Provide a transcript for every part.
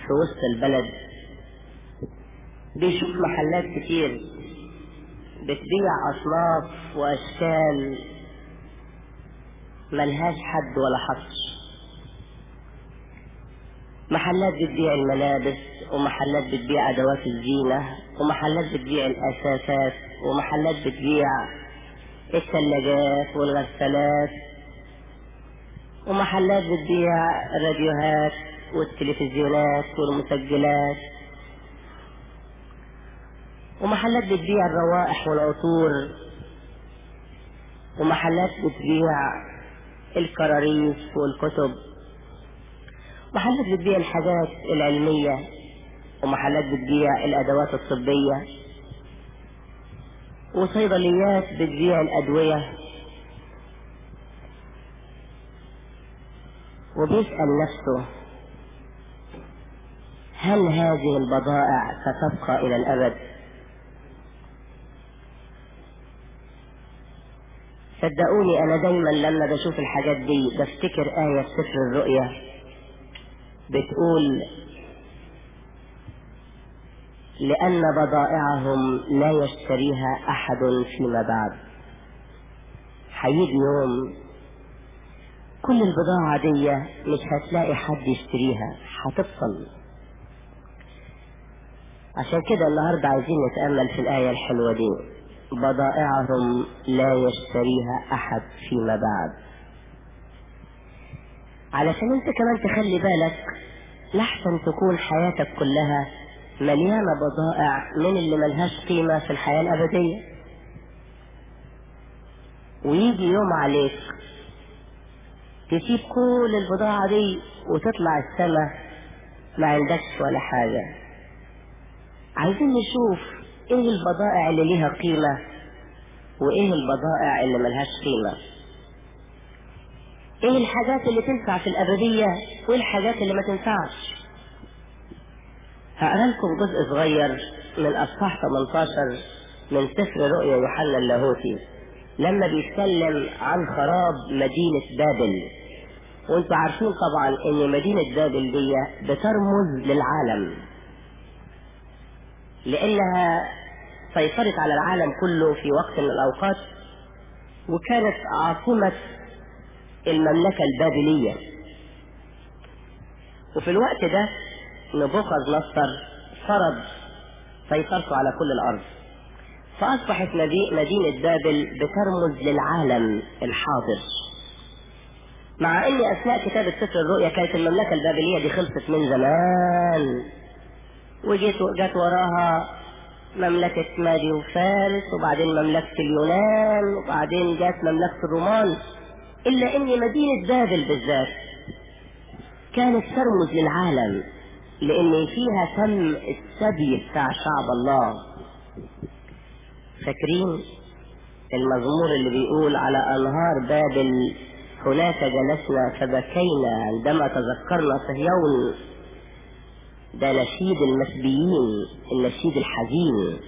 في وسط البلد بيشوف محلات كتير بتبيع أصناف وأشكال ملهاش حد ولا حصر محلات بتبيع الملابس ومحلات بتبيع أدوات الزينة ومحلات بتبيع الأساسات ومحلات بتبيع الثلاجات والغسالات ومحلات بتبيع الراديوهات والتلفزيونات والمسجلات ومحلات بتبيع الروائح والعطور ومحلات بتبيع الكراريس والكتب محلات بتبيع الحاجات العلمية ومحلات بتبيع الأدوات الطبية وصيدليات بتبيع الأدوية وبيسأل نفسه هل هذه البضائع ستبقى إلى الأبد؟ صدقوني أنا دايما لما بشوف الحاجات دي بفتكر آية في سفر الرؤيا بتقول لأن بضائعهم لا يشتريها أحد فيما بعد هيجي يوم كل البضاعة دي مش هتلاقي حد يشتريها هتفصل عشان كده النهاردة عايزين نتأمل في الآية الحلوة دي بضائعهم لا يشتريها أحد فيما بعد علشان انت كمان تخلي بالك لحسن تكون حياتك كلها مليانة بضائع من اللي ملهاش قيمة في الحياة الأبدية ويجي يوم عليك تسيب كل البضاعة دي وتطلع السما ما عندكش ولا حاجة عايزين نشوف ايه البضائع اللي ليها قيمة وايه البضائع اللي ملهاش قيمة ايه الحاجات اللي تنفع في الابدية وايه الحاجات اللي ما تنفعش هقرا لكم جزء صغير من اصحاح 18 من سفر رؤيا يوحنا اللاهوتي لما بيتكلم عن خراب مدينة بابل وانتوا عارفين طبعا ان مدينة بابل دي بترمز للعالم لانها سيطرت على العالم كله في وقت من الاوقات وكانت عاصمة المملكة البابلية وفي الوقت ده نبوخذ نصر فرض سيطرته على كل الارض فاصبحت مدينة بابل بترمز للعالم الحاضر مع ان اثناء كتابة سفر الرؤيا كانت المملكة البابلية دي خلصت من زمان وجيت جت وراها مملكة مادي وفارس وبعدين مملكة اليونان وبعدين جت مملكة الرومان إلا إن مدينة بابل بالذات كانت ترمز للعالم لأن فيها تم السبي بتاع شعب الله فاكرين المزمور اللي بيقول على أنهار بابل هناك جلسنا فبكينا عندما تذكرنا صهيون ده نشيد المسبيين النشيد الحزين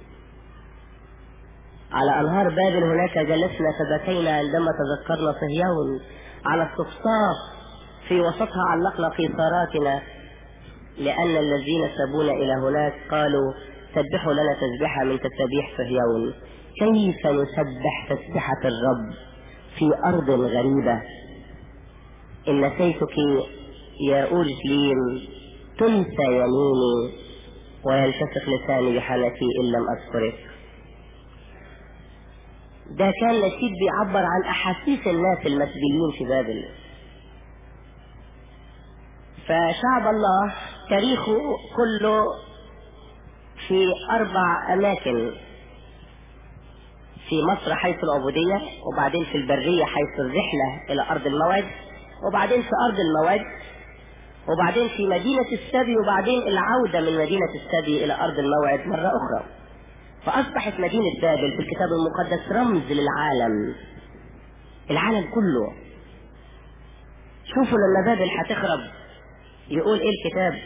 على أنهار بابل هناك جلسنا فبكينا عندما تذكرنا صهيون على الصفصاف في وسطها علقنا قيصاراتنا لأن الذين سبونا إلى هناك قالوا سبحوا لنا تسبحة من تسابيح صهيون كيف نسبح تسبحة الرب في أرض غريبة إن نسيتك يا أورشليم تنسى يميني ويلتصق لساني بحالتي إن لم أذكرك ده كان نشيد بيعبر عن أحاسيس الناس المسبيين في بابل فشعب الله تاريخه كله في أربع أماكن في مصر حيث العبودية وبعدين في البرية حيث الرحلة إلى أرض الموعد وبعدين في أرض الموعد وبعدين في مدينة السبي وبعدين العودة من مدينة السبي إلى أرض الموعد مرة أخرى فأصبحت مدينة بابل في الكتاب المقدس رمز للعالم العالم كله شوفوا لما بابل هتخرب يقول ايه الكتاب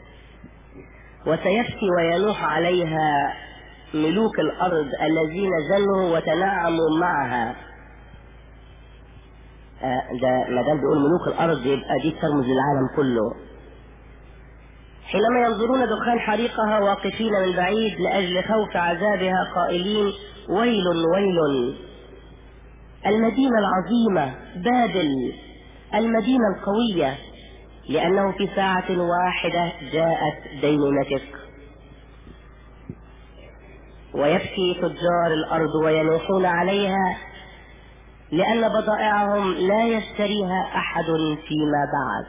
وسيبكي وينوح عليها ملوك الارض الذين زنوا وتنعموا معها آه ده ما دام بيقول ملوك الارض يبقى دي ترمز للعالم كله حينما ينظرون دخان حريقها واقفين من بعيد لأجل خوف عذابها قائلين ويل ويل المدينة العظيمة بابل المدينة القوية لأنه في ساعة واحدة جاءت دينونتك ويبكي تجار الأرض وينوحون عليها لأن بضائعهم لا يشتريها أحد فيما بعد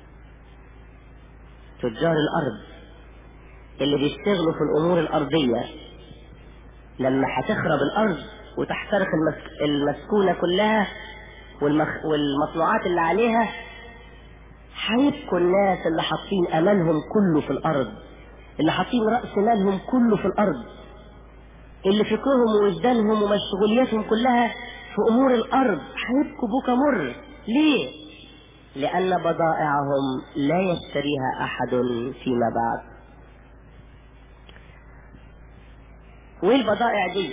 تجار الأرض اللي بيشتغلوا في الأمور الأرضية لما هتخرب الأرض وتحترق المسكونة كلها والمخ... والمصنوعات اللي عليها هيبكوا الناس اللي حاطين املهم كله في الارض اللي حاطين راس مالهم كله في الارض اللي فكرهم ووجدانهم ومشغولياتهم كلها في امور الارض هيبكوا بكى مر ليه لان بضائعهم لا يشتريها احد فيما بعد وايه البضائع دي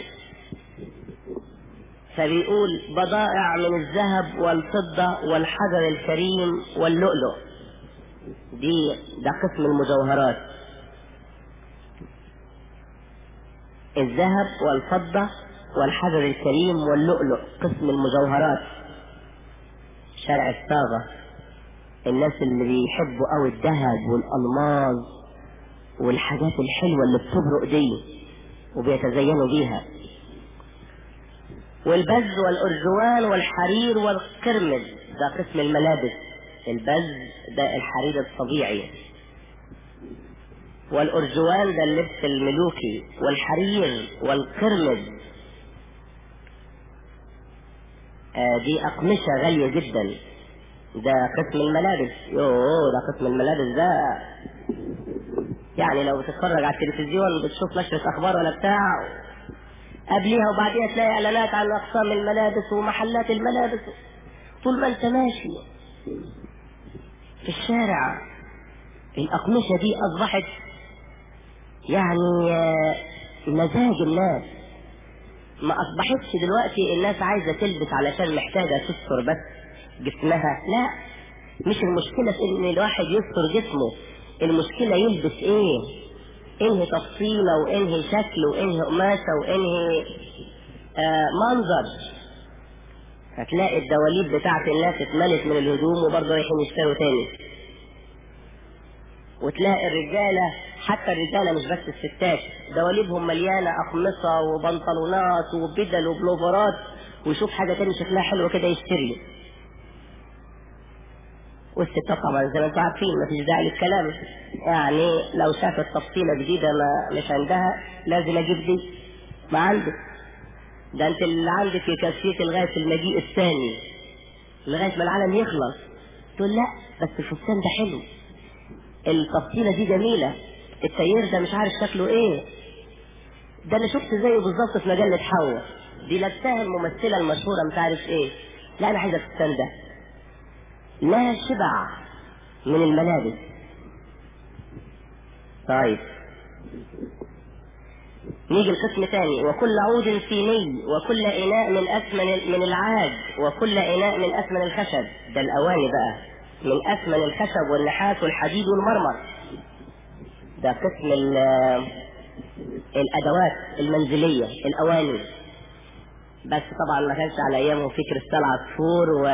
فبيقول بضائع من الذهب والفضة والحجر الكريم واللؤلؤ دي ده قسم المجوهرات الذهب والفضة والحجر الكريم واللؤلؤ قسم المجوهرات شرع الصاغة الناس اللي بيحبوا قوي الذهب والألماظ والحاجات الحلوة اللي بتبرق دي وبيتزينوا بيها والبز والأرجوان والحرير والقرمز ده قسم الملابس البز ده الحرير الطبيعي والأرجوان ده اللبس الملوكي والحرير والقرمز آه دي أقمشة غالية جدا ده قسم الملابس يوه ده قسم الملابس ده يعني لو تتفرج على التلفزيون بتشوف نشرة أخبار ولا بتاع قبليها وبعديها تلاقي اعلانات عن اقسام الملابس ومحلات الملابس طول ما انت ماشي في الشارع الاقمشه دي اصبحت يعني مزاج الناس ما اصبحتش دلوقتي الناس عايزه تلبس علشان محتاجه تستر بس جسمها لا مش المشكله في ان الواحد يستر جسمه المشكله يلبس ايه انهي تفصيلة وانهي شكل وانهي قماشة وانهي آه منظر هتلاقي الدواليب بتاعت الناس اتملت من الهدوم وبرضه رايحين يشتروا تاني وتلاقي الرجالة حتى الرجالة مش بس الستات دواليبهم مليانة أقمصة وبنطلونات وبدل وبلوفرات ويشوف حاجة تاني شكلها حلوة كده يشتري والستات طبعا زي ما انتم عارفين ما فيش داعي للكلام يعني لو شافت تفصيلة جديدة ما مش عندها لازم اجيب دي ما عندك ده انت اللي عندك يكفيك لغاية المجيء الثاني لغاية ما العالم يخلص تقول لا بس الفستان ده حلو التفصيلة دي جميلة التيير ده مش عارف شكله ايه ده انا شفت زيه بالظبط في مجلة حواء دي لابساها الممثلة المشهورة مش عارف ايه لا انا عايزة الفستان ده لا شبع من الملابس طيب نيجي القسم ثاني وكل عود صيني وكل إناء من أثمن من العاج وكل إناء من أثمن الخشب ده الأواني بقى من أثمن الخشب والنحاس والحديد والمرمر ده قسم الأدوات المنزلية الأواني بس طبعا ما كانش على أيامهم فكر السلع عصفور و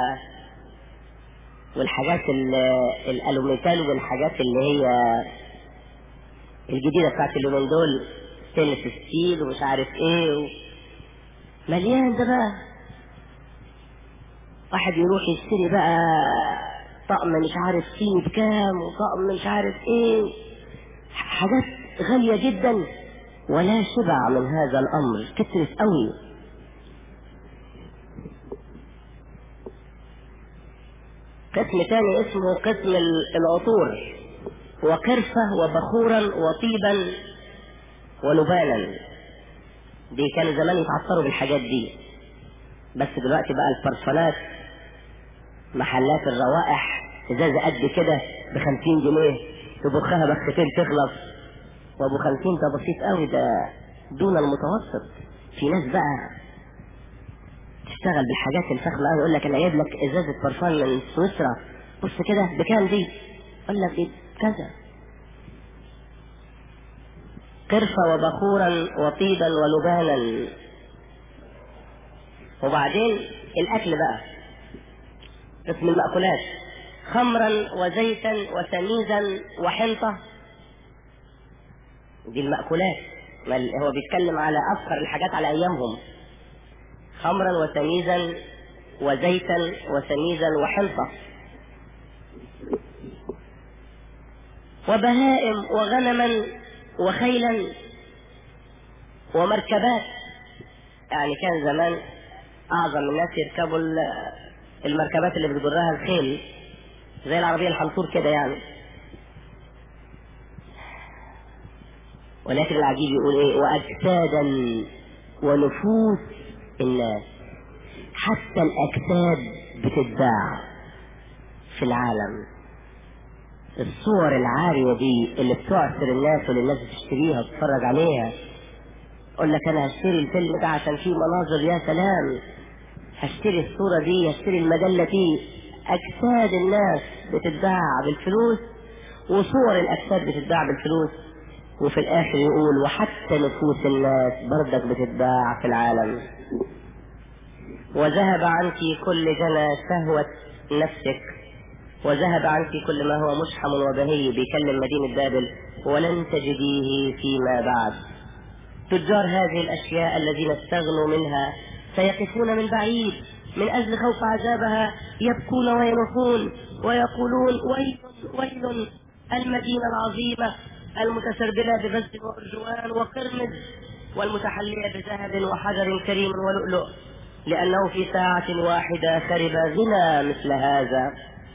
والحاجات الالوميتال والحاجات اللي هي الجديدة بتاعت اليومين دول ستينلس ستيل ومش عارف ايه و... مليان ده بقى واحد يروح يشتري بقى طقم مش عارف فيه بكام وطقم مش عارف ايه حاجات غالية جدا ولا شبع من هذا الامر كترت قوي قسم تاني اسمه قسم العطور وقرفة وبخورا وطيبا ولبانا دي كانوا زمان يتعطروا بالحاجات دي بس دلوقتي بقى البرفانات محلات الروائح ازازة قد كده بخمسين جنيه تبخها بختين تخلص وابو خمسين ده بسيط قوي ده دون المتوسط في ناس بقى تشتغل بالحاجات الفخمة قوي يقول لك انا جايب لك ازازة برفان من سويسرا بص كده بكام دي؟ يقول لك دي كذا قرفة وبخورا وطيبا ولبانا وبعدين الأكل بقى اسم المأكولات خمرا وزيتا وسميزا وحنطة دي المأكولات هو بيتكلم على أفخر الحاجات على أيامهم خمرا وسميزا وزيتا وسميزا وحنطة وبهائم وغنما وخيلا ومركبات يعني كان زمان أعظم الناس يركبوا المركبات اللي بتجرها الخيل زي العربية الحنطور كده يعني ولكن العجيب يقول ايه واجسادا ونفوس الناس حتى الاجساد بتتباع في العالم الصور العارية دي اللي بتعثر الناس واللي الناس بتشتريها وتتفرج عليها يقول لك انا هشتري الفيلم ده عشان فيه مناظر يا سلام هشتري الصورة دي هشتري المجلة دي اجساد الناس بتتباع بالفلوس وصور الاجساد بتتباع بالفلوس وفي الاخر يقول وحتى نفوس الناس بردك بتتباع في العالم وذهب عنك كل جنى شهوة نفسك وذهب عنك كل ما هو مشحم وبهي بيكلم مدينة بابل ولن تجديه فيما بعد تجار هذه الأشياء الذين استغنوا منها سيقفون من بعيد من أجل خوف عذابها يبكون وينخون ويقولون ويل ويل المدينة العظيمة المتسربلة ببز وأرجوان وقرمز والمتحلية بذهب وحجر كريم ولؤلؤ لأنه في ساعة واحدة خرب غنى مثل هذا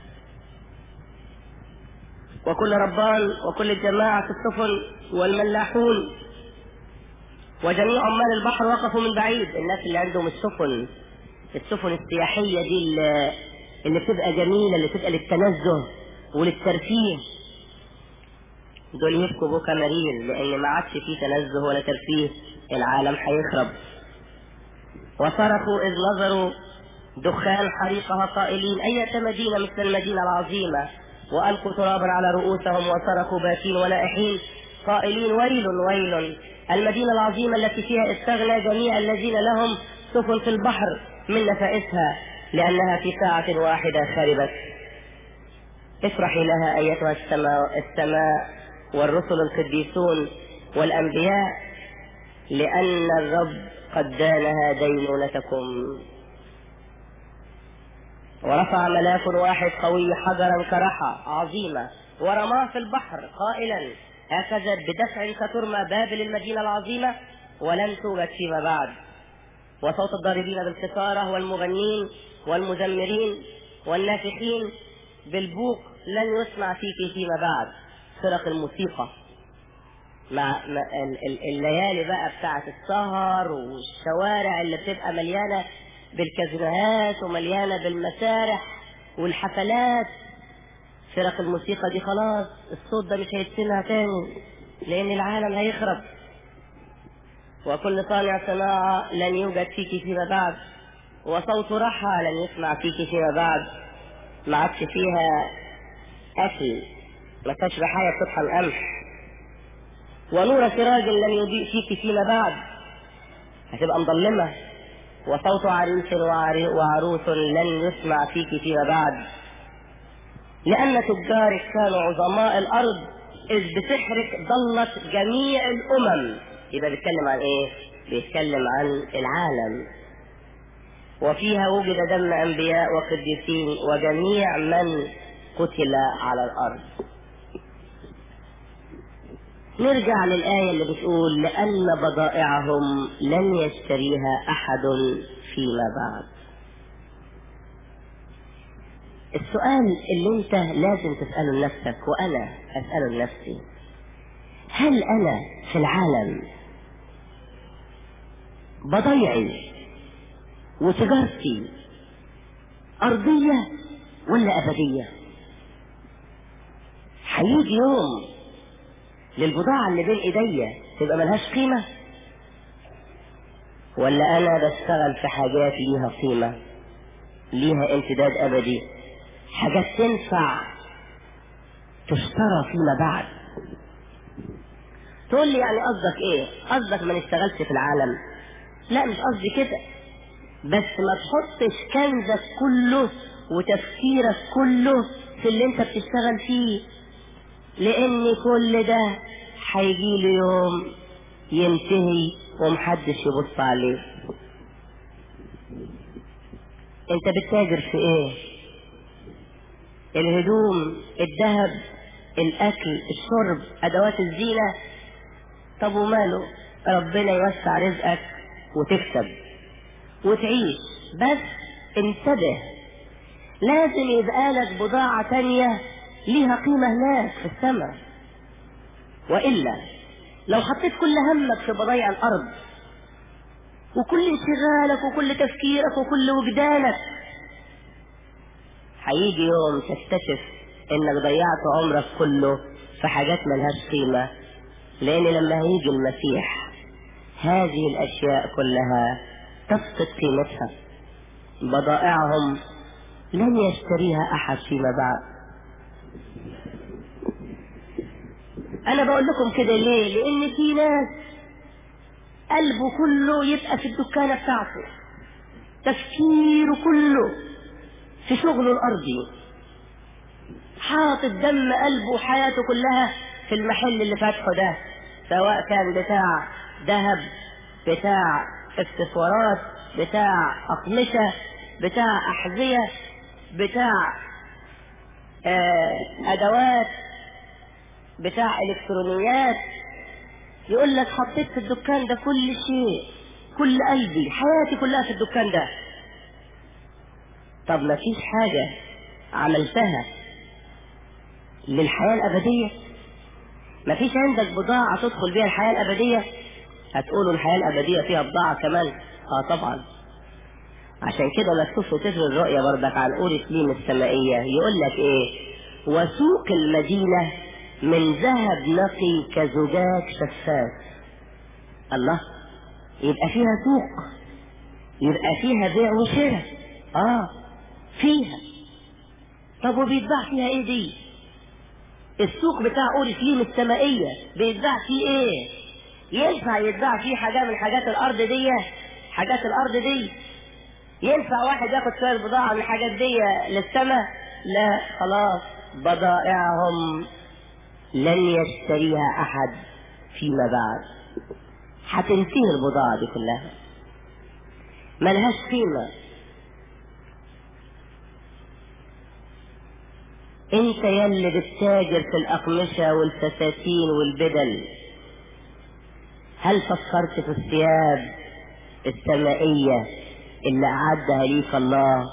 وكل ربان وكل جماعة السفن والملاحون وجميع عمال البحر وقفوا من بعيد الناس اللي عندهم السفن السفن السياحية دي اللي, اللي بتبقى جميلة اللي بتبقى للتنزه وللترفيه دول يبكوا بكا مرير لان ما عادش فيه تنزه ولا ترفيه العالم هيخرب وصرخوا اذ نظروا دخان حريقها قائلين اية مدينة مثل المدينة العظيمة والقوا ترابا على رؤوسهم وصرخوا باكين ونائحين قائلين ويل ويل المدينة العظيمة التي فيها استغنى جميع الذين لهم سفن في البحر من نفائسها لأنها في ساعة واحدة خربت افرحي لها أيتها السماء, السماء والرسل القديسون والأنبياء لأن الرب قد دانها دينونتكم ورفع ملاك واحد قوي حجرا كرحى عظيمة ورماه في البحر قائلا هكذا بدفع سترمى بابل المدينة العظيمة ولن توجد فيما بعد وصوت الضاربين بالكسارة والمغنين والمزمرين والنافخين بالبوق لن يسمع فيك فيما بعد فرق الموسيقى مع الليالي بقى بتاعة السهر والشوارع اللي بتبقى مليانة بالكازينوهات ومليانة بالمسارح والحفلات فرق الموسيقى دي خلاص الصوت ده مش هيتسمع تاني لأن العالم هيخرب وكل صانع صناعة لن يوجد فيك فيما بعد وصوت رحى لن يسمع فيك فيما بعد ما عادش فيها أكل ما فيهاش رحايا بتطحن قمح ونور سراج لن يضيء فيك فيما بعد هتبقى مظلمة وصوت عريس وعروس لن يسمع فيك فيما بعد لأن تجارك كانوا عظماء الأرض إذ بسحرك ضلت جميع الأمم يبقى بيتكلم عن إيه؟ بيتكلم عن العالم وفيها وجد دم أنبياء وقديسين وجميع من قتل على الأرض نرجع للآية اللي بتقول لأن بضائعهم لن يشتريها أحد فيما بعد السؤال اللي انت لازم تسأله لنفسك وأنا أسأله لنفسي هل أنا في العالم بضيعي وتجارتي أرضية ولا أبدية هيجي يوم للبضاعة اللي بين ايديا تبقى ملهاش قيمة ولا انا بشتغل في حاجات ليها قيمة ليها امتداد ابدي حاجات تنفع تشترى فيما بعد تقول لي يعني قصدك ايه قصدك ما نشتغلش في العالم لا مش قصدي كده بس ما تحطش كنزك كله وتفكيرك كله في اللي انت بتشتغل فيه لان كل ده هيجي له يوم ينتهي ومحدش يبص عليه انت بتتاجر في ايه الهدوم الذهب الاكل الشرب ادوات الزينة طب وماله ربنا يوسع رزقك وتكسب وتعيش بس انتبه لازم يبقى لك بضاعة تانية ليها قيمة هناك في السماء وإلا لو حطيت كل همك في بضايع الأرض وكل انشغالك وكل تفكيرك وكل وجدانك هيجي يوم تكتشف انك ضيعت عمرك كله في حاجات ملهاش قيمة لان لما هيجي المسيح هذه الاشياء كلها تفقد قيمتها بضائعهم لن يشتريها احد فيما بعد انا بقول لكم كده ليه لان في ناس قلبه كله يبقى في الدكانة بتاعته تفكيره كله في شغله الارضي حاطط دم قلبه وحياته كلها في المحل اللي فاتحه ده سواء كان بتاع ذهب بتاع اكسسوارات بتاع اقمشة بتاع احذية بتاع آه ادوات بتاع الكترونيات يقول لك حطيت في الدكان ده كل شيء كل قلبي حياتي كلها في الدكان ده طب ما فيش حاجة عملتها للحياة الأبدية ما فيش عندك بضاعة تدخل بيها الحياة الأبدية هتقولوا الحياة الأبدية فيها بضاعة كمان اه طبعا عشان كده مكتوب في سفر الرؤيا برضك عن أورشليم السمائية يقول لك ايه وسوق المدينة من ذهب نقي كزجاج شفاف الله يبقى فيها سوق يبقى فيها بيع وشراء اه فيها طب وبيتباع فيها ايه دي السوق بتاع اورشليم السمائية بيتباع فيه ايه ينفع يتباع فيه حاجة من حاجات الارض دي حاجات الارض دي ينفع واحد ياخد شوية بضاعة من الحاجات دي للسماء لا خلاص بضائعهم لن يشتريها احد فيما بعد هتنتهي البضاعة دي كلها ملهاش قيمة انت يلي بتتاجر في الاقمشة والفساتين والبدل هل فكرت في الثياب السمائية اللي اعدها ليك الله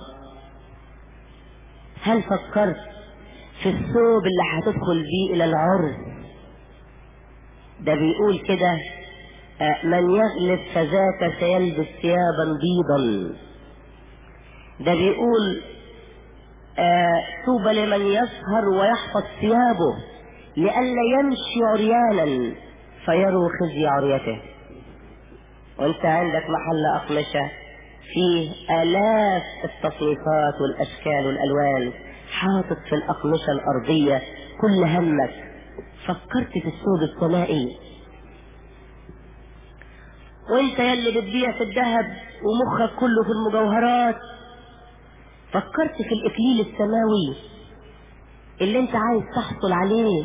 هل فكرت في الثوب اللي هتدخل بيه الى العرس ده بيقول كده من يغلب فذاك سيلبس ثيابا بيضا ده بيقول طوبى لمن يسهر ويحفظ ثيابه لئلا يمشي عريانا فيروا خزي عريته وانت عندك محل اقمشه فيه الاف التصنيفات والاشكال والالوان حاطط في الاقمشه الارضيه كل همك فكرت في الثوب السمائي وانت يلي بتبيع في الذهب ومخك كله في المجوهرات فكرت في الاكليل السماوي اللي انت عايز تحصل عليه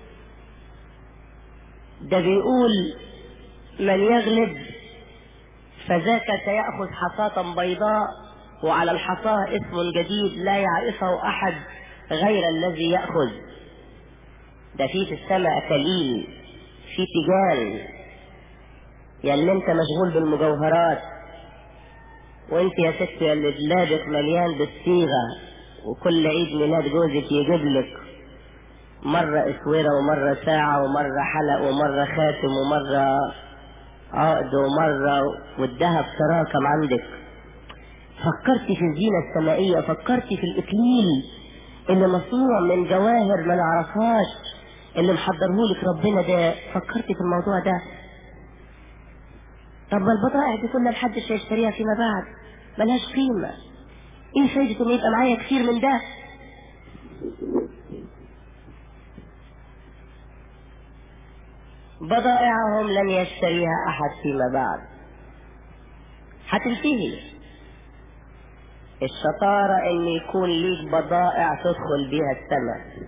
ده بيقول من يغلب فذاك سيأخذ حصاة بيضاء وعلى الحصاة اسم جديد لا يعرفه أحد غير الذي يأخذ ده في في السماء أكاليل في تيجان يا اللي انت مشغول بالمجوهرات وانت يا ست يا اللي دولابك مليان بالصيغة وكل عيد ميلاد جوزك يجيب لك مرة اسورة ومرة ساعة ومرة حلق ومرة خاتم ومرة عقد ومرة والذهب تراكم عندك فكرت في الزينة السمائية فكرت في الإكليل اللي مصنوع من جواهر ما نعرفهاش اللي محضرهولك ربنا ده فكرت في الموضوع ده طب ما البضائع دي كلها محدش هيشتريها فيما بعد ملهاش قيمة ايه فايدة ان يبقى معايا كتير من ده بضائعهم لن يشتريها أحد فيما بعد هتنتهي الشطارة ان يكون ليك بضائع تدخل بيها السماء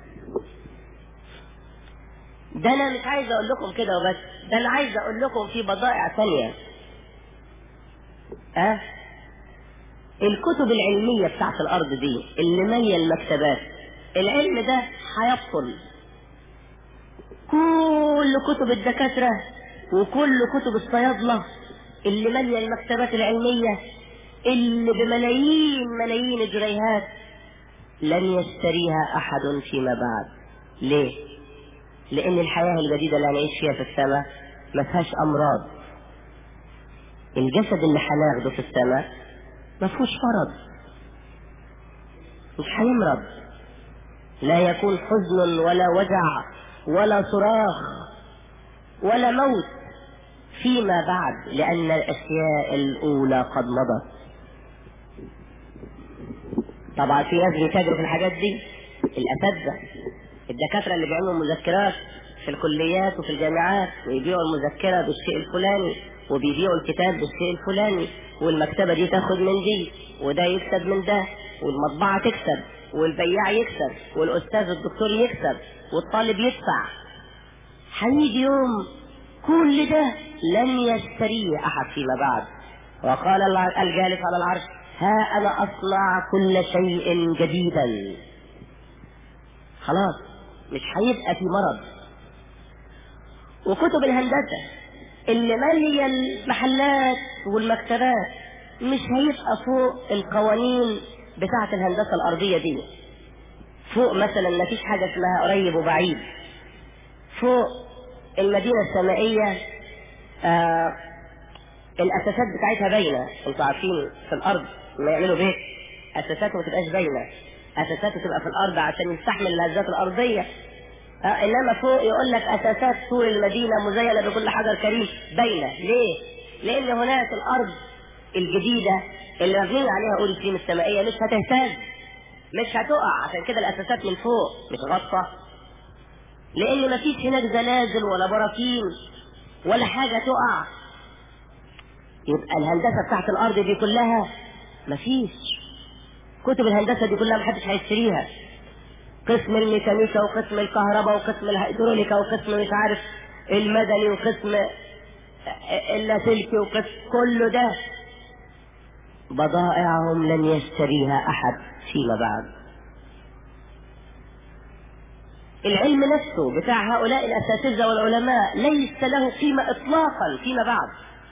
ده انا مش عايز اقول لكم كده وبس ده انا عايز اقول لكم في بضائع ثانية اه الكتب العلمية بتاعت الارض دي اللي مالية المكتبات العلم ده هيبطل كل كتب الدكاترة وكل كتب الصيادلة اللي مالية المكتبات العلمية اللي بملايين ملايين الجنيهات لن يشتريها احد فيما بعد ليه لان الحياة الجديدة اللي هنعيش فيها في السماء ما فيهاش امراض الجسد اللي هناخده في السماء ما فيهوش مرض مش هيمرض لا يكون حزن ولا وجع ولا صراخ ولا موت فيما بعد لأن الأشياء الأولى قد مضت طبعا في ناس بيتاجروا في الحاجات دي الأساتذة الدكاترة اللي بيعملوا مذكرات في الكليات وفي الجامعات ويبيعوا المذكرة بالشيء الفلاني وبيبيعوا الكتاب بالشيء الفلاني والمكتبة دي تاخد من دي وده يكسب من ده والمطبعة تكسب والبياع يكسب والأستاذ الدكتور يكسب والطالب يدفع هيجي يوم كل ده لن يشتريه أحد فيما بعد وقال الجالس على العرش ها أنا أصنع كل شيء جديدا خلاص مش هيبقى في مرض وكتب الهندسة اللي مالية المحلات والمكتبات مش هيبقى فوق القوانين بتاعة الهندسة الأرضية دي فوق مثلا ما فيش حاجة اسمها قريب وبعيد فوق المدينة السمائية آه الأساسات بتاعتها باينة انتوا عارفين في الأرض ما يعملوا بيت أساساته ما تبقاش باينة أساساته تبقى في الأرض عشان يستحمل الهزات الأرضية آه إنما فوق يقول لك أساسات سور المدينة مزينة بكل حجر كريم باينة ليه؟ لأن هناك الأرض الجديدة اللي مبنية عليها أول السيم السمائية مش هتهتز مش هتقع عشان كده الأساسات من فوق مش غطة لأن مفيش هناك زلازل ولا براكين ولا حاجة تقع يبقى الهندسة بتاعت الأرض دي كلها مفيش كتب الهندسة دي كلها محدش هيشتريها قسم الميكانيكا وقسم الكهرباء وقسم الهيدروليكا وقسم مش عارف المدني وقسم اللاسلكي وقسم كله ده بضائعهم لن يشتريها أحد فيما بعد العلم نفسه بتاع هؤلاء الأساتذة والعلماء ليس له قيمة إطلاقا فيما بعد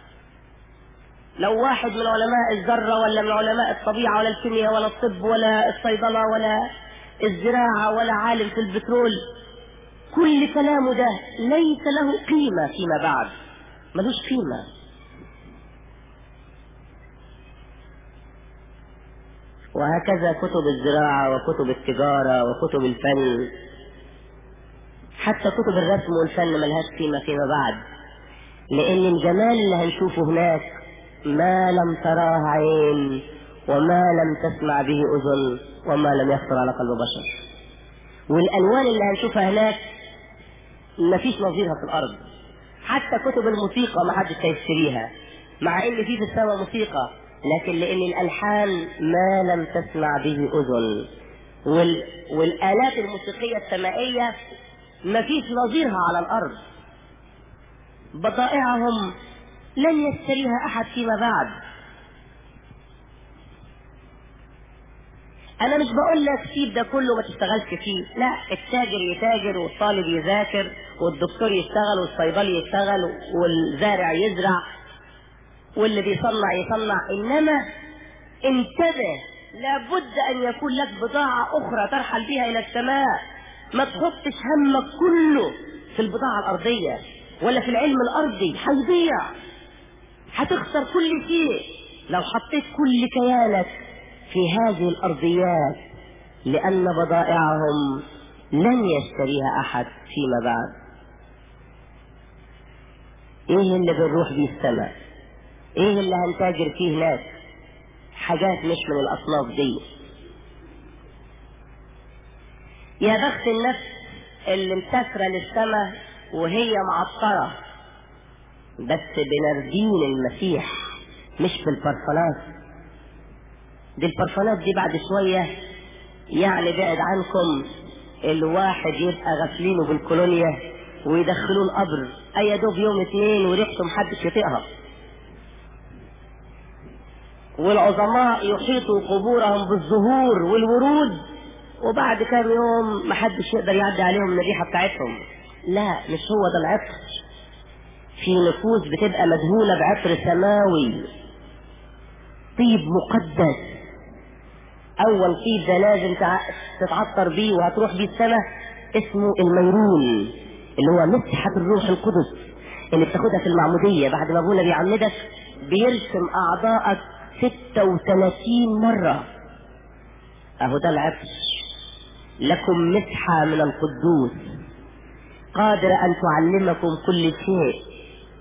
لو واحد من علماء الذرة ولا من علماء الطبيعة ولا الكيمياء ولا الطب ولا الصيدلة ولا الزراعة ولا عالم في البترول كل كلامه ده ليس له قيمة فيما بعد ملوش قيمة وهكذا كتب الزراعة وكتب التجارة وكتب الفن حتى كتب الرسم والفن ملهاش قيمة فيما بعد لأن الجمال اللي هنشوفه هناك ما لم تراه عين وما لم تسمع به أذن وما لم يخطر على قلب بشر والألوان اللي هنشوفها هناك مفيش نظيرها في الأرض حتى كتب الموسيقى ما حدش هيشتريها مع ان في في السماء موسيقى لكن لان الالحان ما لم تسمع به اذن وال... والالات الموسيقيه السمائيه ما فيش نظيرها على الارض بضائعهم لن يشتريها احد فيما بعد انا مش بقول لك سيب ده كله ما تشتغلش فيه لا التاجر يتاجر والطالب يذاكر والدكتور يشتغل والصيدلي يشتغل والزارع يزرع واللي بيصنع يصنع انما انتبه لابد ان يكون لك بضاعة اخرى ترحل بها الى السماء ما تحطش همك كله في البضاعة الارضية ولا في العلم الارضي هيضيع هتخسر كل شيء لو حطيت كل كيانك في هذه الارضيات لان بضائعهم لن يشتريها احد فيما بعد ايه اللي بنروح بيه السماء ايه اللي هنتاجر فيه هناك حاجات مش من الاصناف دي يا بخت النفس اللي مسافرة للسماء وهي معطرة بس بنردين المسيح مش بالبرفانات دي البرفانات دي بعد شوية يعني بعد عنكم الواحد يبقى غسلينه بالكولونيا ويدخلوه القبر اي دوب يوم اتنين وريحته محدش يطيقها والعظماء يحيطوا قبورهم بالزهور والورود وبعد كام يوم محدش يقدر يعدي عليهم من الريحه بتاعتهم لا مش هو ده العطر في نفوس بتبقى مدهونة بعطر سماوي طيب مقدس أول طيب ده لازم تتعطر بيه وهتروح بيه السماء اسمه الميرون اللي هو مسحة الروح القدس اللي بتاخدها في المعمودية بعد ما ابونا بيعمدك بيرسم أعضائك 36 مرة أهو ده العطر لكم مسحة من القدوس قادر أن تعلمكم كل شيء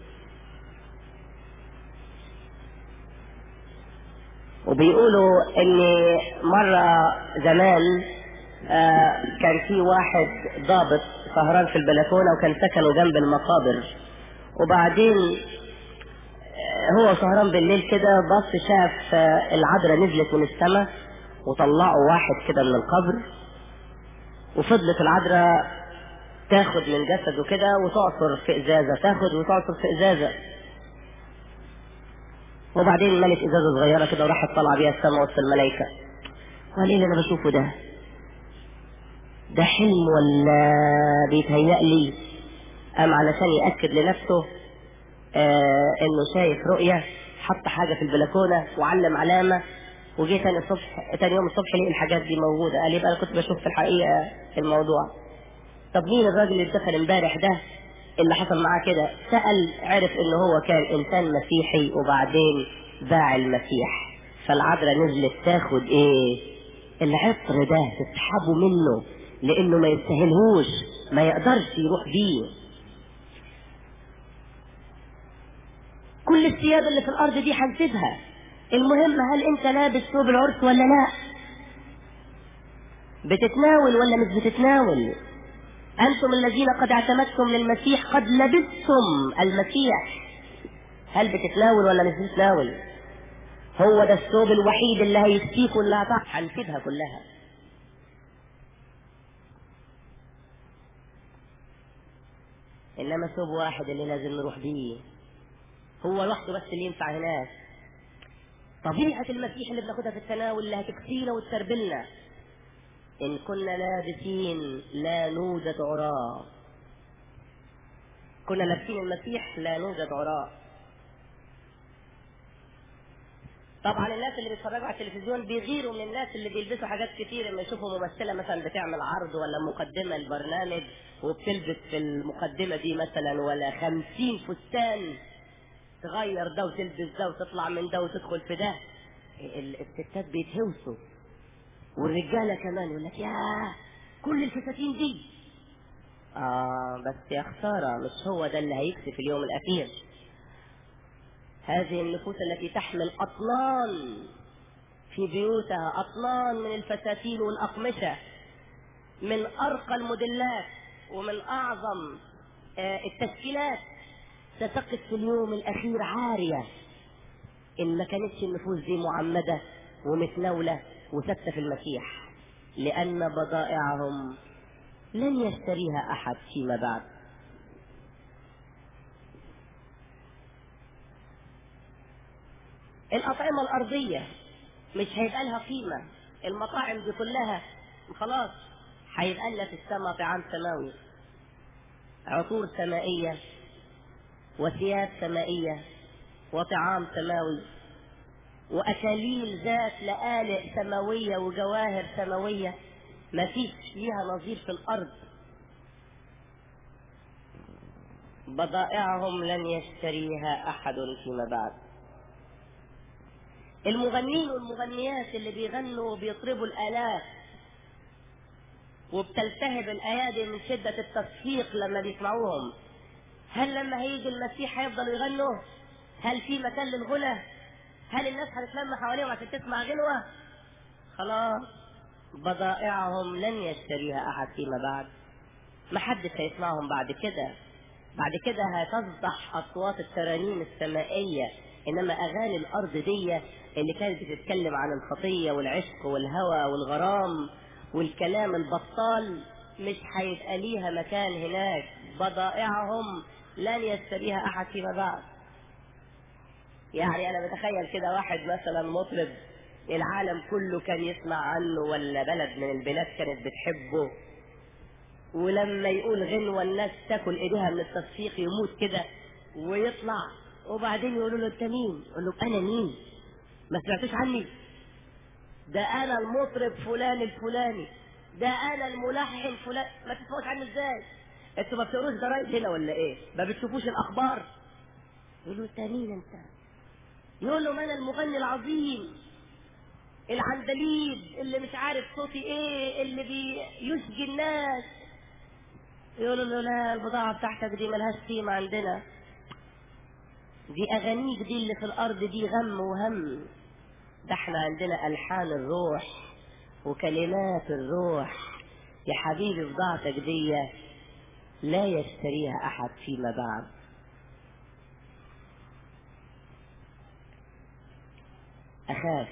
وبيقولوا ان مرة زمان آه كان في واحد ضابط سهران في البلكونة وكان سكنه جنب المقابر وبعدين آه هو سهران بالليل كده بص شاف آه العذراء نزلت من السماء وطلعوا واحد كده من القبر وفضلت العذراء تاخد من جسده كده وتعصر في ازازة تاخد وتعصر في ازازة وبعدين ملت ازازه صغيره كده وراحت طالعه بيها السماء وسط الملائكه وقال ايه اللي انا بشوفه ده ده حلم ولا بيتهيأ لي قام علشان يأكد لنفسه آه انه شايف رؤية حط حاجة في البلكونة وعلم علامة وجه تاني الصبح تاني يوم الصبح لقي الحاجات دي موجودة قال يبقى انا كنت بشوف في الحقيقة الموضوع طب مين الراجل اللي دخل امبارح ده اللي حصل معاه كده سأل عرف ان هو كان انسان مسيحي وبعدين باع المسيح فالعذراء نزلت تاخد ايه العطر ده تسحبه منه لانه ما يستاهلهوش ما يقدرش يروح بيه كل الثياب اللي في الارض دي هنسيبها المهم هل انت لابس ثوب العرس ولا لا بتتناول ولا مش بتتناول أنتم الذين قد اعتمدتم للمسيح قد لبستم المسيح هل بتتناول ولا مش بتتناول هو ده الثوب الوحيد اللي هيسقيك واللي هتعرف هنسيبها كلها انما ثوب واحد اللي لازم نروح بيه هو لوحده بس اللي ينفع هناك طبيعة المسيح اللي بناخدها في التناول اللي هتكسينا وتسربلنا إن كنا لابسين لا نوجد عراء كنا لابسين المسيح لا نوجد عراء طبعا الناس اللي بيتفرجوا على التلفزيون بيغيروا من الناس اللي بيلبسوا حاجات كتير لما يشوفوا ممثلة مثلا بتعمل عرض ولا مقدمة لبرنامج وبتلبس في المقدمة دي مثلا ولا خمسين فستان تغير ده وتلبس ده وتطلع من ده وتدخل في ده الستات بيتهوسوا والرجالة كمان يقول لك يا كل الفساتين دي آه بس يا خسارة مش هو ده اللي هيكسب في اليوم الأخير هذه النفوس التي تحمل أطنان في بيوتها أطنان من الفساتين والأقمشة من أرقى الموديلات ومن أعظم آه التشكيلات ستقف في اليوم الأخير عارية إن ما كانتش النفوس دي معمدة ومتناولة وثبت في المسيح لأن بضائعهم لن يشتريها أحد فيما بعد الأطعمة الأرضية مش هيبقى لها قيمة المطاعم دي كلها خلاص هيبقى لنا في السماء طعام سماوي عطور سمائية وثياب سمائية وطعام سماوي وأكاليل ذات لآلئ سماوية وجواهر سماوية ما فيش ليها نظير في الأرض بضائعهم لن يشتريها أحد فيما بعد المغنين والمغنيات اللي بيغنوا وبيطربوا الآلاف وبتلتهب الأيادي من شدة التصفيق لما بيسمعوهم هل لما هيجي المسيح هيفضلوا يغنوا هل في مكان للغنى هل الناس هتتلم حواليهم عشان تسمع غنوة خلاص بضائعهم لن يشتريها أحد فيما بعد ما حدش هيسمعهم بعد كده بعد كده هتصدح اصوات الترانيم السمائيه انما اغاني الارض دي اللي كانت بتتكلم عن الخطيه والعشق والهوى والغرام والكلام البطال مش هيبقى ليها مكان هناك بضائعهم لن يشتريها احد فيما بعد يعني انا بتخيل كده واحد مثلا مطرب العالم كله كان يسمع عنه ولا بلد من البلاد كانت بتحبه ولما يقول غنوة الناس تاكل ايديها من التصفيق يموت كده ويطلع وبعدين يقولوا له انت مين؟ يقول له انا مين؟ ما سمعتوش عني؟ ده انا المطرب فلان الفلاني ده انا الملحن فلان ما تسمعوش عني ازاي؟ انتوا ما بتقروش جرايد هنا ولا ايه؟ ما بتشوفوش الاخبار؟ يقول له انت مين انت؟ يقول له ما انا المغني العظيم العندليب اللي مش عارف صوتي ايه اللي بيشجي الناس يقولوا له لا البضاعة بتاعتك دي ملهاش قيمة عندنا دي أغانيك دي اللي في الأرض دي غم وهم ده احنا عندنا ألحان الروح وكلمات الروح يا حبيبي بضاعتك دي لا يشتريها أحد فيما بعد أخاف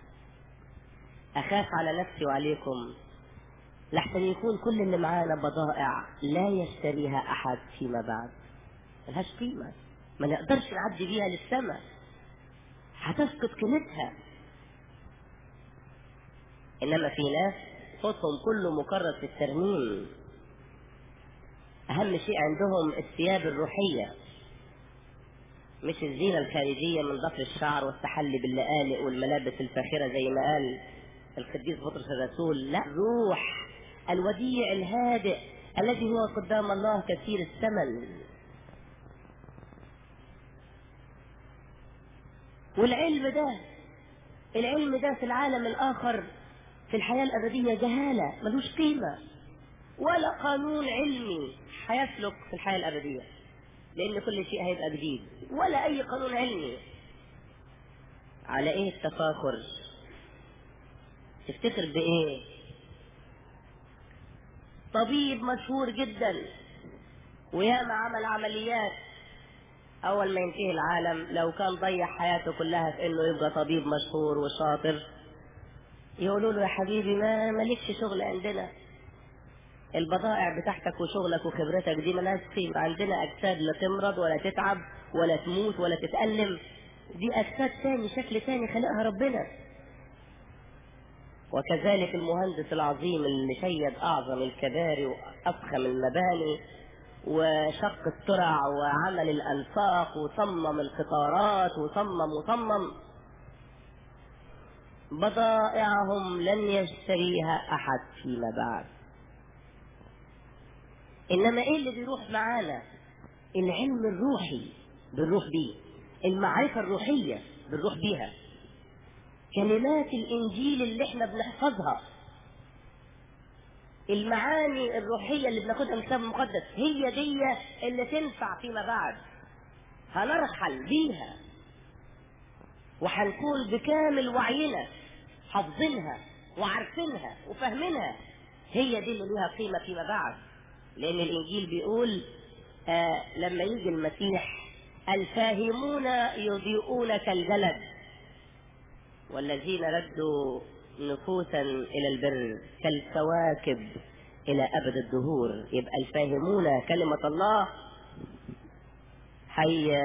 أخاف على نفسي وعليكم لحسن يكون كل اللي معانا بضائع لا يشتريها أحد فيما بعد ملهاش قيمة ما نقدرش نعدي بيها للسماء هتفقد قيمتها إنما في ناس صوتهم كله مكرر في الترنيم أهم شيء عندهم الثياب الروحية مش الزينة الخارجية من ضفر الشعر والتحلي باللآلئ والملابس الفاخرة زي ما قال القديس بطرس الرسول لا روح الوديع الهادئ الذي هو قدام الله كثير الثمن والعلم ده العلم ده في العالم الآخر في الحياة الأبدية جهالة ملوش قيمة ولا قانون علمي هيسلك في الحياة الأبدية لأن كل شيء هيبقى جديد ولا أي قانون علمي على إيه التفاخر تفتخر بإيه طبيب مشهور جدا وياما عمل عمليات أول ما ينتهي العالم لو كان ضيع حياته كلها في إنه يبقى طبيب مشهور وشاطر يقولوا له يا حبيبي ما مالكش شغل عندنا البضائع بتاعتك وشغلك وخبرتك دي ملهاش قيمة عندنا أجساد لا تمرض ولا تتعب ولا تموت ولا تتألم دي أجساد تاني شكل تاني خلقها ربنا وكذلك المهندس العظيم اللي شيد أعظم الكباري وأفخم المباني وشق الترع وعمل الأنفاق وصمم القطارات وصمم وصمم بضائعهم لن يشتريها أحد فيما بعد إنما إيه اللي بيروح معانا العلم الروحي بنروح بيه المعرفة الروحية بنروح بيها كلمات الإنجيل اللي احنا بنحفظها المعاني الروحية اللي بناخدها من الكتاب المقدس هي دي اللي تنفع فيما بعد هنرحل بيها وهنكون بكامل وعينا حافظينها وعارفينها وفاهمينها هي دي اللي ليها قيمة فيما بعد لأن الإنجيل بيقول آه لما يجي المسيح الفاهمون يضيئون كالجلد والذين ردوا نفوسا إلى البر كالكواكب إلى أبد الدهور يبقى الفاهمون كلمة الله حي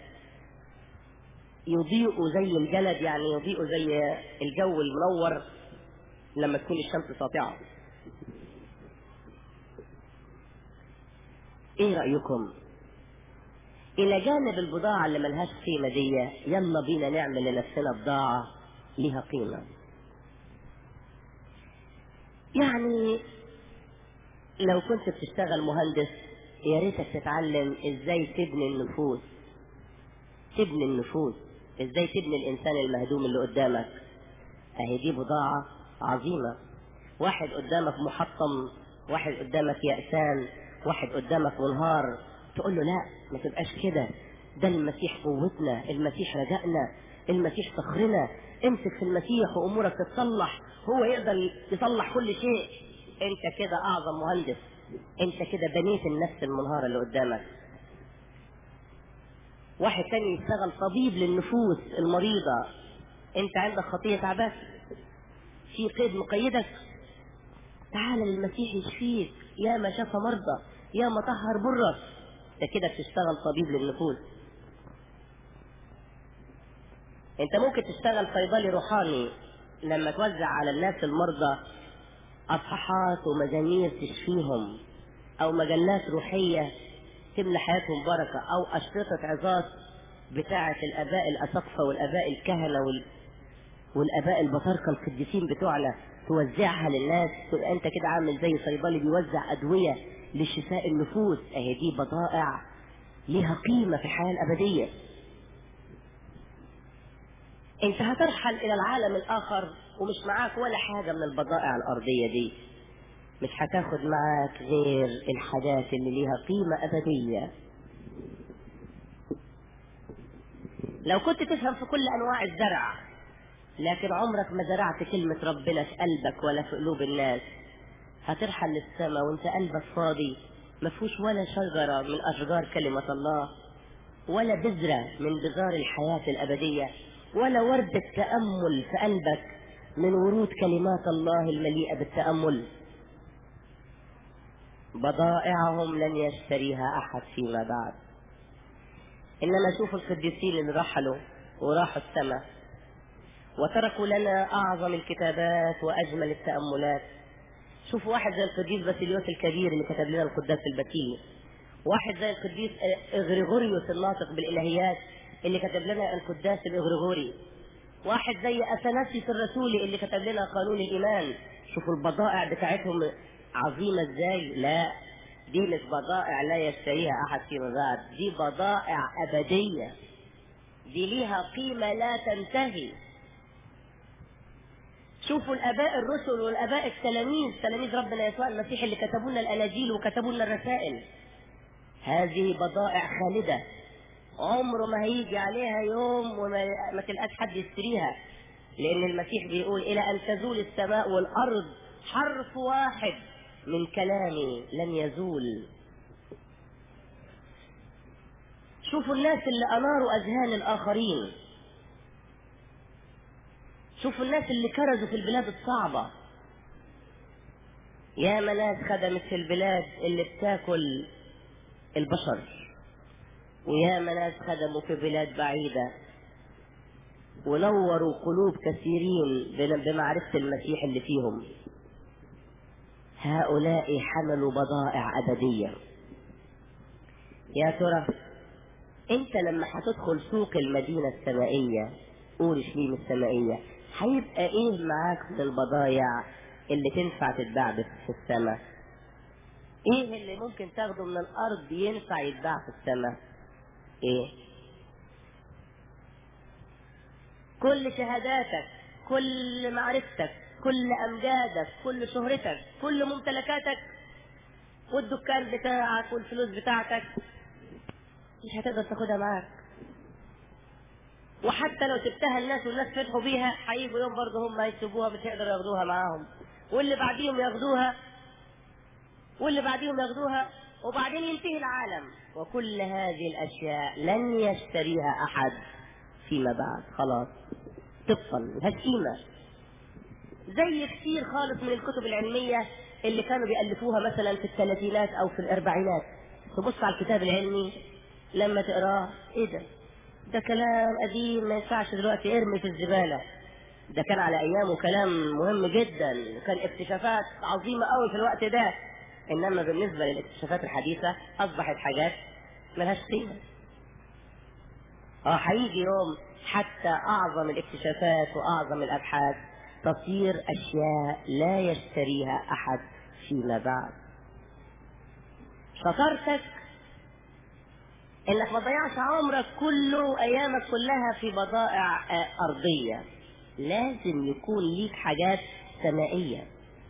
يضيء زي الجلد يعني يضيء زي الجو المنور لما تكون الشمس ساطعة ايه رأيكم الى جانب البضاعة اللي ملهاش قيمة دي يلا بينا نعمل لنفسنا بضاعة ليها قيمة يعني لو كنت بتشتغل مهندس يا ريتك تتعلم ازاي تبني النفوس تبني النفوس ازاي تبني الانسان المهدوم اللي قدامك اهي دي بضاعة عظيمة واحد قدامك محطم واحد قدامك يأسان واحد قدامك منهار تقول له لا ما تبقاش كده ده المسيح قوتنا المسيح رجائنا المسيح فخرنا امسك في المسيح وامورك تتصلح هو يقدر يصلح كل شيء انت كده اعظم مهندس انت كده بنيت النفس المنهارة اللي قدامك واحد تاني يشتغل طبيب للنفوس المريضة انت عندك خطية تعبان في قيد مقيدك تعال للمسيح يشفيك يا ما شفى مرضى يا ما طهر برك ده كده بتشتغل طبيب للنفوس انت ممكن تشتغل صيدلي روحاني لما توزع على الناس المرضى اصحاحات ومزامير تشفيهم او مجلات روحية تملى حياتهم بركة او اشرطة عظات بتاعة الاباء الاسقفة والاباء الكهنة وال... والاباء البطاركة القديسين بتوعنا توزعها للناس تبقى انت كده عامل زي صيدلي بيوزع ادوية لشفاء النفوس اهي دي بضائع ليها قيمة في الحياة الابدية انت هترحل الى العالم الاخر ومش معاك ولا حاجة من البضائع الارضية دي مش هتاخد معاك غير الحاجات اللي ليها قيمة ابدية لو كنت تفهم في كل انواع الزرع لكن عمرك ما زرعت كلمة ربنا في قلبك ولا في قلوب الناس هترحل للسماء وانت قلبك فاضي ما فيهوش ولا شجرة من أشجار كلمة الله ولا بذرة من بذار الحياة الأبدية ولا وردة تأمل في قلبك من ورود كلمات الله المليئة بالتأمل بضائعهم لن يشتريها أحد فيما بعد إنما شوفوا القديسين اللي رحلوا وراحوا السماء وتركوا لنا أعظم الكتابات وأجمل التأملات شوفوا واحد زي القديس باسيليوس الكبير اللي كتب لنا القداس البكيني واحد زي القديس إغريغوريوس الناطق بالإلهيات اللي كتب لنا القداس الإغريغوري واحد زي أثناسيوس الرسولي اللي كتب لنا قانون الإيمان شوفوا البضائع بتاعتهم عظيمة ازاي لا دي مش بضائع لا يشتريها أحد فيما بعد دي بضائع أبدية دي ليها قيمة لا تنتهي شوفوا الاباء الرسل والاباء التلاميذ تلاميذ ربنا يسوع المسيح اللي كتبوا لنا الاناجيل وكتبوا لنا الرسائل هذه بضائع خالده عمره ما هيجي عليها يوم وما ما تلقاش حد يشتريها لان المسيح بيقول الى ان تزول السماء والارض حرف واحد من كلامي لن يزول شوفوا الناس اللي اناروا اذهان الاخرين شوفوا الناس اللي كرزوا في البلاد الصعبة يا ناس خدمت في البلاد اللي بتاكل البشر ويا ناس خدموا في بلاد بعيدة ونوروا قلوب كثيرين بمعرفة المسيح اللي فيهم هؤلاء حملوا بضائع أبدية يا ترى انت لما هتدخل سوق المدينة السمائية اورشليم السمائية هيبقى ايه معاك من البضايع اللي تنفع تتباع في السماء ايه اللي ممكن تاخده من الارض ينفع يتباع في السماء ايه كل شهاداتك كل معرفتك كل امجادك كل شهرتك كل ممتلكاتك والدكان بتاعك والفلوس بتاعتك مش هتقدر تاخدها معاك وحتى لو سبتها الناس والناس فرحوا بيها هيجوا يوم برضه هم هيسيبوها مش هيقدروا ياخدوها معاهم واللي بعديهم ياخدوها واللي بعديهم ياخدوها وبعدين ينتهي العالم وكل هذه الاشياء لن يشتريها احد فيما بعد خلاص تبطل ملهاش قيمه زي كتير خالص من الكتب العلميه اللي كانوا بيألفوها مثلا في الثلاثينات او في الاربعينات تبص على الكتاب العلمي لما تقراه ايه ده ده كلام قديم ما ينفعش دلوقتي ارمي في الزبالة ده كان على ايامه كلام مهم جدا كان اكتشافات عظيمة قوي في الوقت ده انما بالنسبة للاكتشافات الحديثة اصبحت حاجات ملهاش قيمة اه هيجي يوم حتى اعظم الاكتشافات واعظم الابحاث تصير اشياء لا يشتريها احد فيما بعد شطارتك انك ما تضيعش عمرك كله ايامك كلها في بضائع ارضيه لازم يكون ليك حاجات سمائيه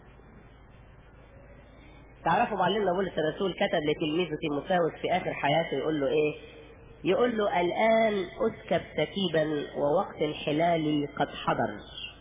تعرفوا معلمنا بولس الرسول كتب لتلميذه تيموثاوس في اخر حياته يقول له ايه يقول له الان اسكب سكيبا ووقت الحلال قد حضر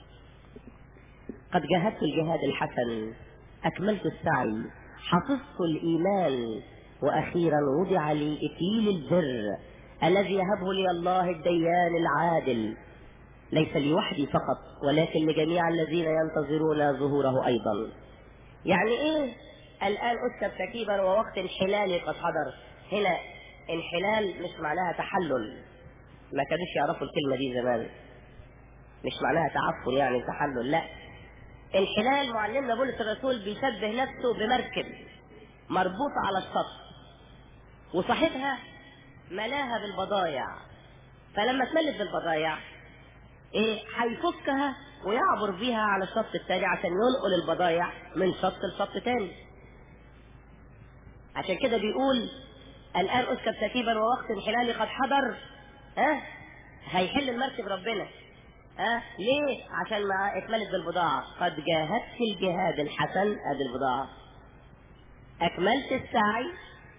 قد جاهدت الجهاد الحسن اكملت السعي حفظت الايمان واخيرا وضع لي اكليل البر الذي يهبه لي الله الديان العادل ليس لي وحدي فقط ولكن لجميع الذين ينتظرون ظهوره أيضا يعني إيه الآن أسكب سكيبا ووقت انحلالي قد حضر هنا انحلال مش معناها تحلل ما كانوش يعرفوا الكلمة دي زمان مش معناها تعفن يعني تحلل لا انحلال معلمنا بولس الرسول بيشبه نفسه بمركب مربوطة على الشط وصاحبها ملاها بالبضايع فلما تملت بالبضايع ايه هيفكها ويعبر بيها على الشط التاني عشان ينقل البضايع من شط لشط تاني عشان كده بيقول الان اسكب سكيبا ووقت انحلالي قد حضر ها أه؟ هيحل المركب ربنا ها أه؟ ليه عشان ما اتملت بالبضاعة قد جاهدت الجهاد الحسن ادي البضاعة اكملت السعي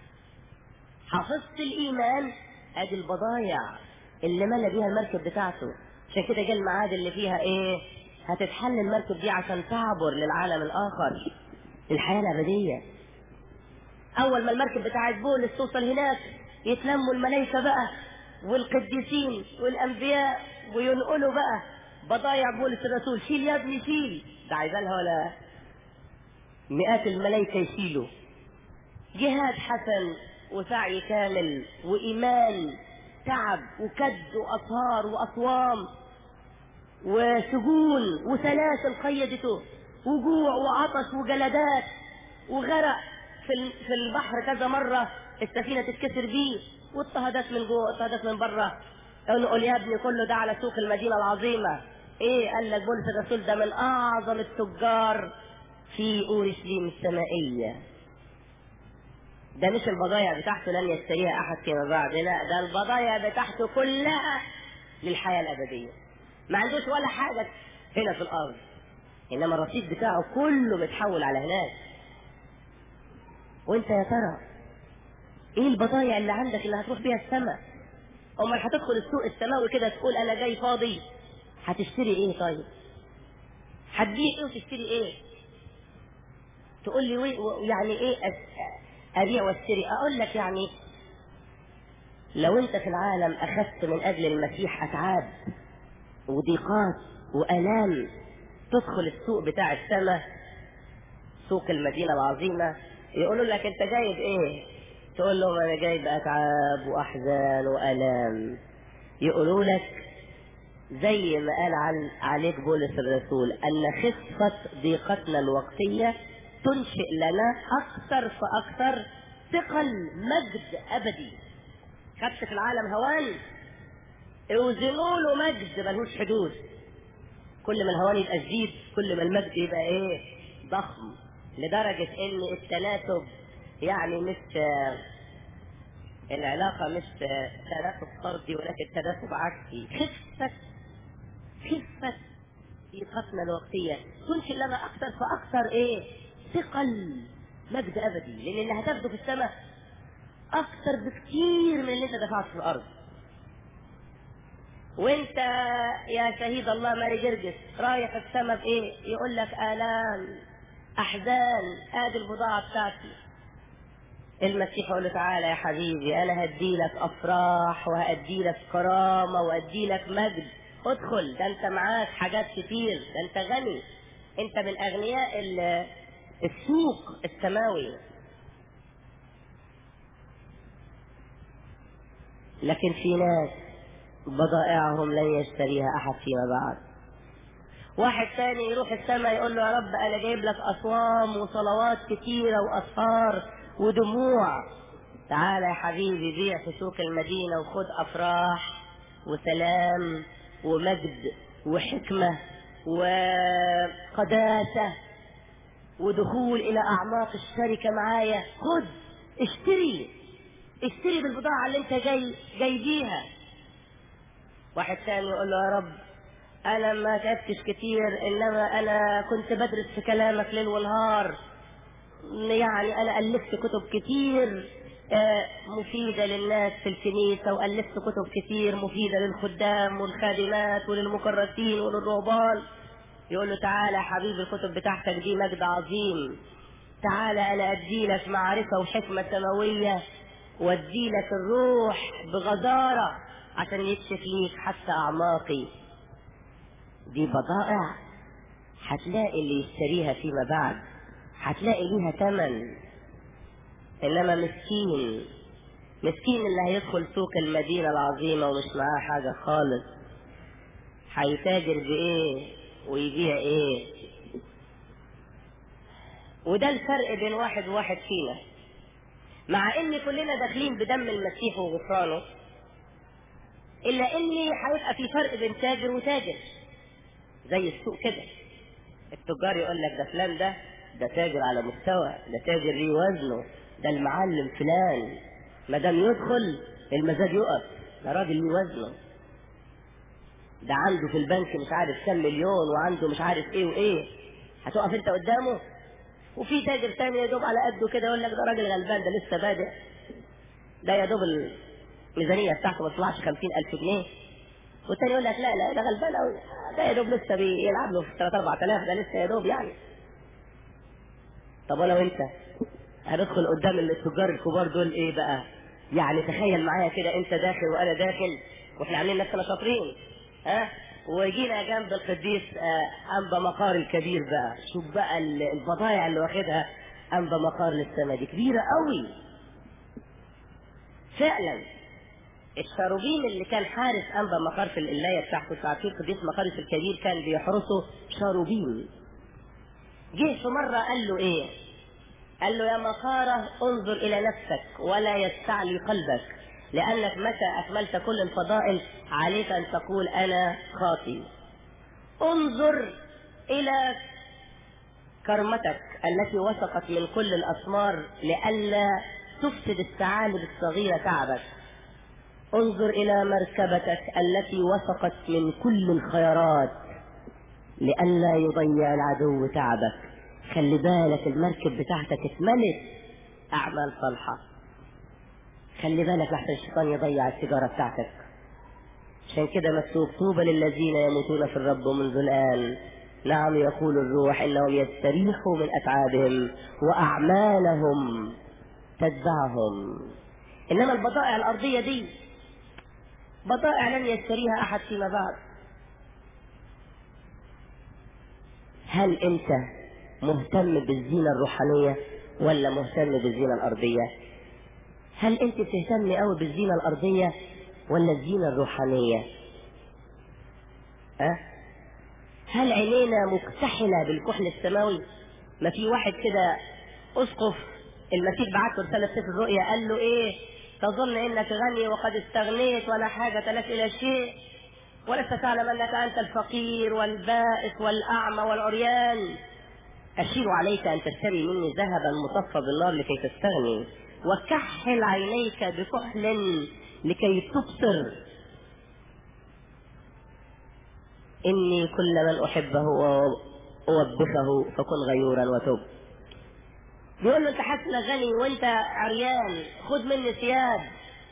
حفظت الايمان ادي البضايع اللي ملى بيها المركب بتاعته عشان كده جه الميعاد اللي فيها ايه هتتحل المركب دي عشان تعبر للعالم الاخر الحياه الابديه اول ما المركب بتاعت بولس توصل هناك يتلموا الملائكه بقى والقديسين والانبياء وينقلوا بقى بضايع بولس الرسول شيل يا ابني شيل ده عايزالها ولا مئات الملائكه يشيلوا جهاد حسن وسعي كامل وإيمان تعب وكد وأسهار وأصوام وسجون وسلاسل قيدته وجوع وعطش وجلدات وغرق في في البحر كذا مرة السفينة تتكسر بيه واضطهادات من جوه واضطهادات من بره انقل يا ابني كله ده على سوق المدينة العظيمة ايه قال لك بولس الرسول ده من اعظم التجار في اورشليم السمائية ده مش البضايع بتاعته لن يشتريها احد فيما بعد لا ده البضايع بتاعته كلها للحياة الابدية ما عندوش ولا حاجة هنا في الارض انما الرصيد بتاعه كله بيتحول على هناك وانت يا ترى ايه البضايع اللي عندك اللي هتروح بيها السماء امال هتدخل السوق السماوي كده تقول انا جاي فاضي هتشتري ايه طيب هتبيع ايه وتشتري ايه تقول لي يعني ايه ابيع واشتري اقول لك يعني لو انت في العالم اخذت من اجل المسيح اتعاب وضيقات والام تدخل السوق بتاع السماء سوق المدينه العظيمه يقولوا لك انت جايب ايه تقول لهم انا جايب اتعاب واحزان والام يقولوا لك زي ما قال عن عليك بولس الرسول ان خفه ضيقتنا الوقتيه تنشئ لنا اكثر فاكثر ثقل مجد ابدي خدت في العالم هوان اوزنوا له مجد ملهوش حدود كل ما الهوان يبقى جديد كل ما المجد يبقى ايه ضخم لدرجة ان التناسب يعني مش العلاقة مش تناسب طردي ولكن تناسب عكسي خفة خفة ضيقتنا الوقتية تنشئ لنا أكثر فأكثر إيه؟ ثقل مجد أبدي لأن اللي هتاخده في السماء أكثر بكثير من اللي أنت دفعته في الأرض وانت يا شهيد الله ماري جرجس رايح السماء بايه يقول لك الام احزان ادي البضاعه بتاعتي المسيح يقول له تعالى يا حبيبي انا هدي لك افراح وهدي لك كرامه وهدي لك مجد ادخل ده انت معاك حاجات كتير ده انت غني انت من اغنياء السوق السماوي لكن في ناس بضائعهم لن يشتريها احد فيما بعد واحد ثاني يروح السماء يقول له يا رب انا جايب لك اصوام وصلوات كتيره واسفار ودموع تعالى يا حبيبي بيع في سوق المدينه وخد افراح وسلام ومجد وحكمه وقداسه ودخول الى اعماق الشركه معايا خد اشتري اشتري بالبضاعه اللي انت جاي جاي بيها واحد ثاني يقول له يا رب انا ما تعبتش كتير انما انا كنت بدرس في كلامك ليل ونهار يعني انا الفت كتب كتير مفيدة للناس في الكنيسة وألفت كتب كتير مفيدة للخدام والخادمات وللمكرسين وللرهبان يقول له تعالى يا حبيبي الكتب بتاعتك دي مجد عظيم تعالى انا ادي لك معرفة وحكمة سماوية واديلك الروح بغزارة عشان يكشف ليك حتى أعماقي دي بضائع هتلاقي اللي يشتريها فيما بعد هتلاقي ليها تمن إنما مسكين مسكين اللي هيدخل سوق المدينة العظيمة ومش معاه حاجة خالص هيتاجر بإيه ويبيع إيه وده الفرق بين واحد وواحد فينا مع ان كلنا داخلين بدم المسيح وغفرانه الا ان هيبقى في فرق بين تاجر وتاجر زي السوق كده التجار يقول لك ده فلان ده ده تاجر على مستوى ده تاجر ليه وزنه ده المعلم فلان ما دام يدخل المزاد يقف ده راجل ليه وزنه ده عنده في البنك مش عارف كام مليون وعنده مش عارف ايه وايه هتقف انت قدامه وفي تاجر تاني يا دوب على قده كده يقول لك ده راجل غلبان ده لسه بادئ ده يا دوب الميزانيه بتاعته ما تطلعش 50000 جنيه والتاني يقول لك لا لا ده غلبان قوي ده يا دوب لسه بيلعب له في 3 4000 ده لسه يا دوب يعني طب انا وانت هندخل قدام التجار الكبار دول ايه بقى يعني تخيل معايا كده انت داخل وانا داخل واحنا عاملين نفسنا شاطرين ها وجينا جنب القديس انبا مقار الكبير بقى شوف بقى البضايع اللي واخدها انبا مقار للسما دي كبيره قوي فعلا الشاروبين اللي كان حارس انبا مقار في القلايه بتاعته ساعتين القديس مقارس الكبير كان بيحرسه شاروبين جه في مره قال له ايه قال له يا مقاره انظر الى نفسك ولا يستعلي قلبك لأنك متى أكملت كل الفضائل عليك أن تقول أنا خاطي انظر إلى كرمتك التي وثقت من كل الأثمار لئلا تفسد الثعالب الصغيرة تعبك انظر إلى مركبتك التي وثقت من كل الخيرات لئلا يضيع العدو تعبك خلي بالك المركب بتاعتك اتملت أعمال صالحة خلي بالك لحسن الشيطان يضيع التجارة بتاعتك عشان كده مكتوب طوبى للذين يموتون في الرب منذ الآن نعم يقول الروح إنهم يستريحوا من أتعابهم وأعمالهم تتبعهم إنما البضائع الأرضية دي بضائع لن يشتريها أحد فيما بعد هل أنت مهتم بالزينة الروحانية ولا مهتم بالزينة الأرضية؟ هل انت بتهتمي قوي بالزينه الارضيه ولا الزينه الروحانيه أه؟ هل عينينا مكتحله بالكحل السماوي ما في واحد كده اسقف المسيح بعت له رساله سفر الرؤيا قال له ايه تظن انك غني وقد استغنيت ولا حاجه لك الى شيء ولست تعلم انك انت الفقير والبائس والاعمى والعريان اشير عليك ان تشتري مني ذهبا مصفى بالنار لكي تستغني وكحل عينيك بكحل لكي تبصر إني كل من أحبه أوبخه فكن غيورا وتب بيقول له أنت حاسس غني وأنت عريان خد مني ثياب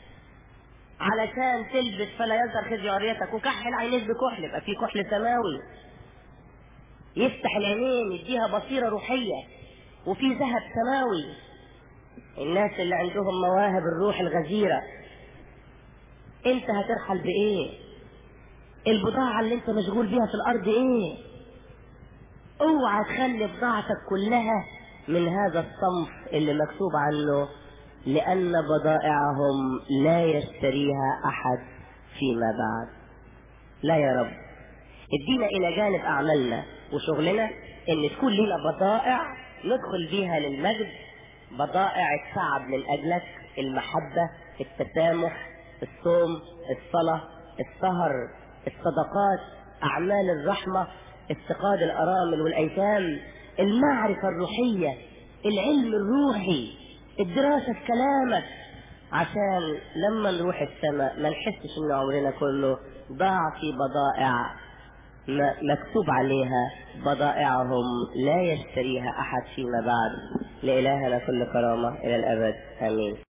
علشان تلبس فلا يظهر خزي عريتك وكحل عينيك بكحل يبقى في كحل سماوي يفتح العينين يديها بصيرة روحية وفي ذهب سماوي الناس اللي عندهم مواهب الروح الغزيرة انت هترحل بايه البضاعة اللي انت مشغول بيها في الارض ايه اوعى تخلي بضاعتك كلها من هذا الصنف اللي مكتوب عنه لان بضائعهم لا يشتريها احد فيما بعد لا يا رب ادينا الى جانب اعمالنا وشغلنا ان تكون لنا بضائع ندخل بيها للمجد بضائع التعب من اجلك المحبة التسامح الصوم الصلاة السهر الصدقات اعمال الرحمة افتقاد الارامل والايتام المعرفة الروحية العلم الروحي الدراسة في كلامك عشان لما نروح السماء ما نحسش ان عمرنا كله ضاع في بضائع مكتوب عليها بضائعهم لا يشتريها احد فيما بعد لالهنا كل كرامه الى الابد امين